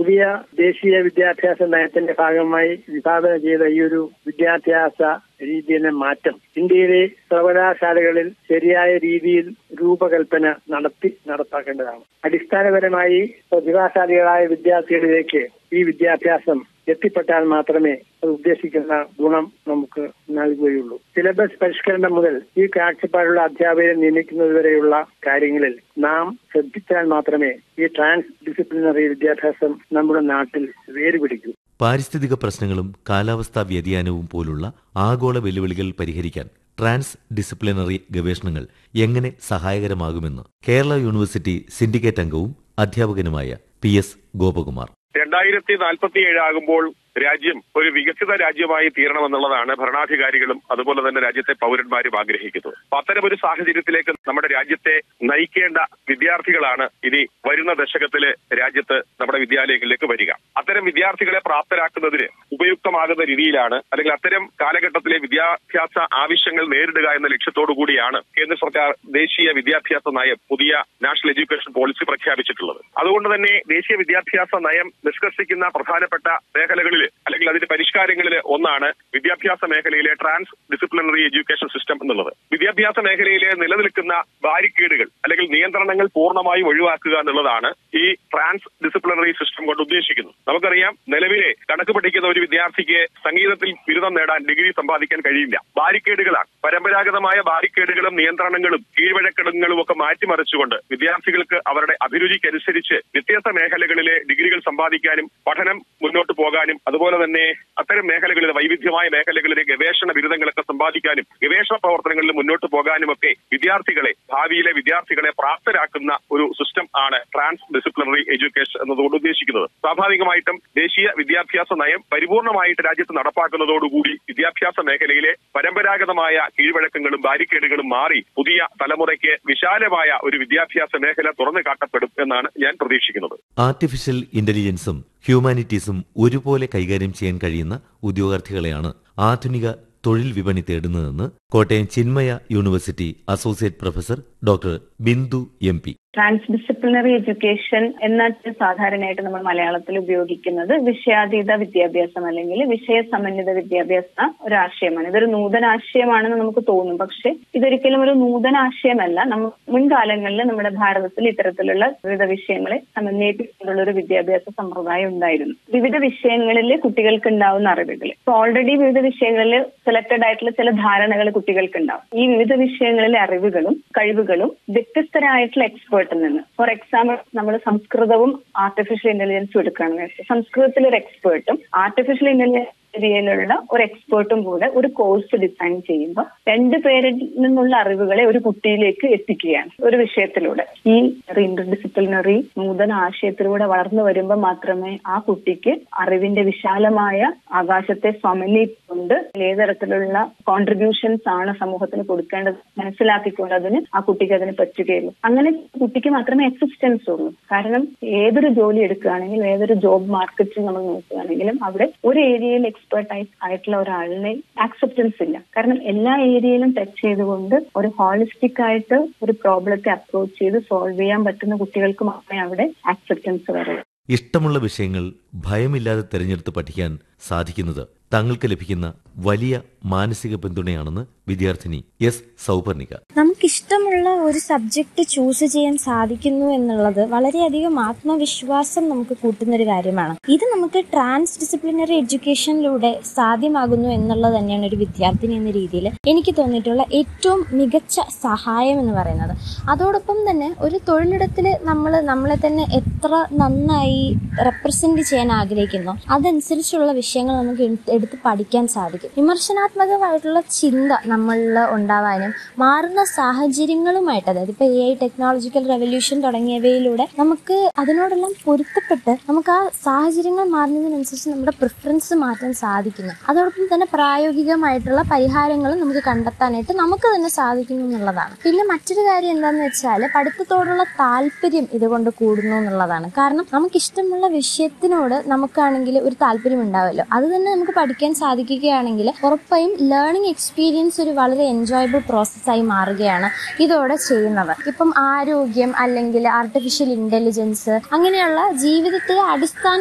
പുതിയ ദേശീയ വിദ്യാഭ്യാസ നയത്തിന്റെ ഭാഗമായി വിഭാവനം ചെയ്ത ഈ ഒരു വിദ്യാഭ്യാസ രീതിയിലെ മാറ്റം ഇന്ത്യയിലെ സർവകലാശാലകളിൽ ശരിയായ രീതിയിൽ രൂപകൽപ്പന നടത്തി നടപ്പാക്കേണ്ടതാണ് അടിസ്ഥാനപരമായി പ്രതിഭാശാലികളായ വിദ്യാർത്ഥികളിലേക്ക് ഈ വിദ്യാഭ്യാസം എത്തിപ്പെട്ടാൽ മാത്രമേ അത് ഉദ്ദേശിക്കുന്ന ഗുണം നമുക്ക് നൽകുകയുള്ളൂ സിലബസ് പരിഷ്കരണം മുതൽ ഈ കാഴ്ചപ്പാടുള്ള അധ്യാപകരെ നിയമിക്കുന്നതുവരെയുള്ള കാര്യങ്ങളിൽ നാം ശ്രദ്ധിച്ചാൽ മാത്രമേ ഈ ട്രാൻസ് ഡിസിപ്ലിനറി വിദ്യാഭ്യാസം നമ്മുടെ നാട്ടിൽ വേരുപിടിക്കൂ പാരിസ്ഥിതിക പ്രശ്നങ്ങളും കാലാവസ്ഥാ വ്യതിയാനവും പോലുള്ള ആഗോള വെല്ലുവിളികൾ പരിഹരിക്കാൻ ട്രാൻസ് ഡിസിപ്ലിനറി ഗവേഷണങ്ങൾ എങ്ങനെ സഹായകരമാകുമെന്ന് കേരള യൂണിവേഴ്സിറ്റി സിൻഡിക്കേറ്റ് അംഗവും അധ്യാപകനുമായ പി എസ് ഗോപകുമാർ രണ്ടായിരത്തി നാൽപ്പത്തിയേഴ് ആകുമ്പോൾ രാജ്യം ഒരു വികസിത രാജ്യമായി തീരണമെന്നുള്ളതാണ് ഭരണാധികാരികളും അതുപോലെ തന്നെ രാജ്യത്തെ പൗരന്മാരും ആഗ്രഹിക്കുന്നത് അപ്പൊ അത്തരം ഒരു സാഹചര്യത്തിലേക്ക് നമ്മുടെ രാജ്യത്തെ നയിക്കേണ്ട വിദ്യാർത്ഥികളാണ് ഇനി വരുന്ന ദശകത്തില് രാജ്യത്ത് നമ്മുടെ വിദ്യാലയങ്ങളിലേക്ക് വരിക അത്തരം വിദ്യാർത്ഥികളെ പ്രാപ്തരാക്കുന്നതിന് ഉപയുക്തമാകുന്ന രീതിയിലാണ് അല്ലെങ്കിൽ അത്തരം കാലഘട്ടത്തിലെ വിദ്യാഭ്യാസ ആവശ്യങ്ങൾ നേരിടുക എന്ന ലക്ഷ്യത്തോടു കൂടിയാണ് കേന്ദ്ര സർക്കാർ ദേശീയ വിദ്യാഭ്യാസ നയം പുതിയ നാഷണൽ എഡ്യൂക്കേഷൻ പോളിസി പ്രഖ്യാപിച്ചിട്ടുള്ളത് അതുകൊണ്ട് തന്നെ ദേശീയ വിദ്യാഭ്യാസ നയം നിഷ്കർഷിക്കുന്ന പ്രധാനപ്പെട്ട മേഖലകളിൽ അല്ലെങ്കിൽ അതിന്റെ പരിഷ്കാരങ്ങളിൽ ഒന്നാണ് വിദ്യാഭ്യാസ മേഖലയിലെ ട്രാൻസ് ഡിസിപ്ലിനറി എഡ്യൂക്കേഷൻ സിസ്റ്റം എന്നുള്ളത് വിദ്യാഭ്യാസ മേഖലയിലെ നിലനിൽക്കുന്ന ബാരിക്കേഡുകൾ അല്ലെങ്കിൽ നിയന്ത്രണങ്ങൾ പൂർണ്ണമായും ഒഴിവാക്കുക എന്നുള്ളതാണ് ഈ ട്രാൻസ് ഡിസിപ്ലിനറി സിസ്റ്റം കൊണ്ട് ഉദ്ദേശിക്കുന്നത് നമുക്കറിയാം നിലവിലെ കണക്ക് പഠിക്കുന്ന ഒരു വിദ്യാർത്ഥിക്ക് സംഗീതത്തിൽ ബിരുദം നേടാൻ ഡിഗ്രി സമ്പാദിക്കാൻ കഴിയില്ല ബാരിക്കേഡുകളാണ് പരമ്പരാഗതമായ ബാരിക്കേഡുകളും നിയന്ത്രണങ്ങളും കീഴ്വഴക്കടങ്ങളും ഒക്കെ മാറ്റിമറിച്ചുകൊണ്ട് വിദ്യാർത്ഥികൾക്ക് അവരുടെ അഭിരുചിക്കനുസരിച്ച് വ്യത്യസ്ത മേഖലകളിലെ ഡിഗ്രികൾ സമ്പാദിക്കാനും പഠനം മുന്നോട്ട് പോകാനും അതുപോലെ തന്നെ അത്തരം മേഖലകളിലെ വൈവിധ്യമായ മേഖലകളിലെ ഗവേഷണ ബിരുദങ്ങളൊക്കെ സമ്പാദിക്കാനും ഗവേഷണ പ്രവർത്തനങ്ങളിൽ മുന്നോട്ട് പോകാനും ഒക്കെ വിദ്യാർത്ഥികളെ ഭാവിയിലെ വിദ്യാർത്ഥികളെ പ്രാപ്തരാക്കുന്ന ഒരു സിസ്റ്റം ആണ് ട്രാൻസ് ഡിസിപ്ലിനറി എഡ്യൂക്കേഷൻ എന്നതുകൊണ്ട് ഉദ്ദേശിക്കുന്നത് സ്വാഭാവികമായിട്ടും ദേശീയ വിദ്യാഭ്യാസ നയം പരിപൂർണമായിട്ട് രാജ്യത്ത് നടപ്പാക്കുന്നതോടുകൂടി വിദ്യാഭ്യാസ മേഖലയിലെ പരമ്പരാഗതമായ കീഴ്വഴക്കങ്ങളും ബാരിക്കേഡുകളും മാറി പുതിയ തലമുറയ്ക്ക് വിശാലമായ ഒരു വിദ്യാഭ്യാസ മേഖല തുറന്നു കാട്ടപ്പെടും എന്നാണ് ഞാൻ പ്രതീക്ഷിക്കുന്നത് ആർട്ടിഫിഷ്യൽ ഇന്റലിജൻസും ഹ്യൂമാനിറ്റീസും ഒരുപോലെ കൈകാര്യം ചെയ്യാൻ കഴിയുന്ന ഉദ്യോഗാർത്ഥികളെയാണ് ആധുനിക തൊഴിൽ വിപണി തേടുന്നതെന്ന് Kottayam Chinmaya university associate professor doctor Bindu M P transdisciplinary education എന്നിട്ട് സാധാരണയായിട്ട് നമ്മൾ മലയാളത്തിൽ ഉപയോഗിക്കുന്നത് വിഷയാതീത വിദ്യാഭ്യാസം അല്ലെങ്കിൽ വിഷയ സമന്വിത വിദ്യാഭ്യാസ ഒരു ആശയമാണ് ഇതൊരു നൂതന ആശയമാണെന്ന് നമുക്ക് തോന്നും പക്ഷെ ഇതൊരിക്കലും ഒരു നൂതന ആശയമല്ല നമ്മൾ മുൻകാലങ്ങളിൽ നമ്മുടെ ഭാരതത്തിൽ ഇത്തരത്തിലുള്ള വിവിധ വിഷയങ്ങളെ സമന്വയിപ്പിച്ചുകൊണ്ടുള്ള ഒരു വിദ്യാഭ്യാസ സമ്പ്രദായം ഉണ്ടായിരുന്നു വിവിധ വിഷയങ്ങളിൽ കുട്ടികൾക്ക് ഉണ്ടാവുന്ന അറിവുകൾ ഇപ്പൊ ഓൾറെഡി വിവിധ വിഷയങ്ങളിൽ സെലക്ടഡ് ആയിട്ടുള്ള ചില ധാരണകൾ കുട്ടികൾക്ക് ഉണ്ടാവും ഈ വിവിധ വിഷയങ്ങളിലെ അറിവുകളും കഴിവുകളും വ്യത്യസ്തരായിട്ടുള്ള എക്സ്പേർട്ടിൽ നിന്ന് ഫോർ എക്സാമ്പിൾ നമ്മൾ സംസ്കൃതവും ആർട്ടിഫിഷ്യൽ ഇന്റലിജൻസും എടുക്കുകയാണെന്ന് വെച്ചാൽ സംസ്കൃതത്തിൽ ഒരു എക്സ്പേർട്ടും ആർട്ടിഫിഷ്യൽ ഇന്റലിജൻസ് ഏരിയയിലുള്ള ഒരു എക്സ്പേർട്ടും കൂടെ ഒരു കോഴ്സ് ഡിസൈൻ ചെയ്യുമ്പോൾ രണ്ടു പേരിൽ നിന്നുള്ള അറിവുകളെ ഒരു കുട്ടിയിലേക്ക് എത്തിക്കുകയാണ് ഒരു വിഷയത്തിലൂടെ ഈ ഇന്റർ ഡിസിപ്ലിനറി നൂതന ആശയത്തിലൂടെ വളർന്നു വരുമ്പോൾ മാത്രമേ ആ കുട്ടിക്ക് അറിവിന്റെ വിശാലമായ ആകാശത്തെ സമന്വയിക്കൊണ്ട് ഏതരത്തിലുള്ള കോൺട്രിബ്യൂഷൻസ് ആണ് സമൂഹത്തിന് കൊടുക്കേണ്ടത് മനസ്സിലാക്കിക്കൊണ്ട് അതിന് ആ കുട്ടിക്ക് അതിന് പറ്റുകയുള്ളൂ അങ്ങനെ കുട്ടിക്ക് മാത്രമേ എക്സിസ്റ്റൻസ് ഉള്ളൂ കാരണം ഏതൊരു ജോലി എടുക്കുകയാണെങ്കിലും ഏതൊരു ജോബ് മാർക്കറ്റിൽ നമ്മൾ നോക്കുകയാണെങ്കിലും അവിടെ ഒരു ഏരിയയിൽ എക്സ്പേർട്ട് ആയിട്ടുള്ള ഒരാളിനെ ആക്സെപ്റ്റൻസ് ഇല്ല കാരണം എല്ലാ ഏരിയയിലും ടച്ച് ചെയ്തുകൊണ്ട് ഒരു ഹോളിസ്റ്റിക് ആയിട്ട് ഒരു പ്രോബ്ലത്തെ അപ്രോച്ച് ചെയ്ത് സോൾവ് ചെയ്യാൻ പറ്റുന്ന കുട്ടികൾക്ക് മാത്രമേ അവിടെ ആക്സെപ്റ്റൻസ് വരൂ ഇഷ്ടമുള്ള വിഷയങ്ങൾ ഭയമില്ലാതെ തിരഞ്ഞെടുത്ത് പഠിക്കാൻ സാധിക്കുന്നത് തങ്ങൾക്ക് ലഭിക്കുന്ന വലിയ മാനസിക പിന്തുണയാണെന്ന് വിദ്യാർത്ഥിനി എസ് സൗപർണിക നമുക്കിഷ്ടമുള്ള ഒരു സബ്ജക്റ്റ് ചൂസ് ചെയ്യാൻ സാധിക്കുന്നു എന്നുള്ളത് വളരെയധികം ആത്മവിശ്വാസം നമുക്ക് കൂട്ടുന്ന ഒരു കാര്യമാണ് ഇത് നമുക്ക് ട്രാൻസ് ഡിസിപ്ലിനറി എഡ്യൂക്കേഷനിലൂടെ സാധ്യമാകുന്നു എന്നുള്ളത് തന്നെയാണ് ഒരു വിദ്യാർത്ഥിനി എന്ന രീതിയിൽ എനിക്ക് തോന്നിയിട്ടുള്ള ഏറ്റവും മികച്ച സഹായം എന്ന് പറയുന്നത് അതോടൊപ്പം തന്നെ ഒരു തൊഴിലിടത്തിൽ നമ്മൾ നമ്മളെ തന്നെ എത്ര നന്നായി റെപ്രസെന്റ് ചെയ്യാൻ ആഗ്രഹിക്കുന്നു അതനുസരിച്ചുള്ള വിഷയങ്ങൾ നമുക്ക് എടുത്ത് പഠിക്കാൻ സാധിക്കും വിമർശനാത്മകമായിട്ടുള്ള ചിന്ത നമ്മളിൽ ഉണ്ടാവാനും മാറുന്ന സാഹചര്യങ്ങളുമായിട്ട് അതായത് ഇപ്പൊ എ ഐ ടെക്നോളജിക്കൽ റെവല്യൂഷൻ തുടങ്ങിയവയിലൂടെ നമുക്ക് അതിനോടെല്ലാം പൊരുത്തപ്പെട്ട് നമുക്ക് ആ സാഹചര്യങ്ങൾ മാറുന്നതിനനുസരിച്ച് നമ്മുടെ പ്രിഫറൻസ് മാറ്റാൻ സാധിക്കുന്നു അതോടൊപ്പം തന്നെ പ്രായോഗികമായിട്ടുള്ള പരിഹാരങ്ങൾ നമുക്ക് കണ്ടെത്താനായിട്ട് നമുക്ക് തന്നെ സാധിക്കുന്നു എന്നുള്ളതാണ് പിന്നെ മറ്റൊരു കാര്യം എന്താണെന്ന് വെച്ചാൽ പഠിത്തത്തോടുള്ള താല്പര്യം ഇതുകൊണ്ട് കൂടുന്നു എന്നുള്ളതാണ് കാരണം നമുക്ക് ഇഷ്ടമുള്ള വിഷയത്തിനോട് നമുക്കാണെങ്കിൽ ഒരു താല്പര്യം ഉണ്ടാവുമല്ലോ അത് തന്നെ നമുക്ക് പഠിക്കാൻ സാധിക്കുകയാണെങ്കിൽ ഉറപ്പായും ലേണിംഗ് എക്സ്പീരിയൻസ് ഒരു വളരെ എൻജോയബിൾ പ്രോസസ്സായി മാറുകയാണ് ഇതോടെ ചെയ്യുന്നവർ ഇപ്പം ആരോഗ്യം അല്ലെങ്കിൽ ആർട്ടിഫിഷ്യൽ ഇന്റലിജൻസ് അങ്ങനെയുള്ള ജീവിതത്തിലെ അടിസ്ഥാന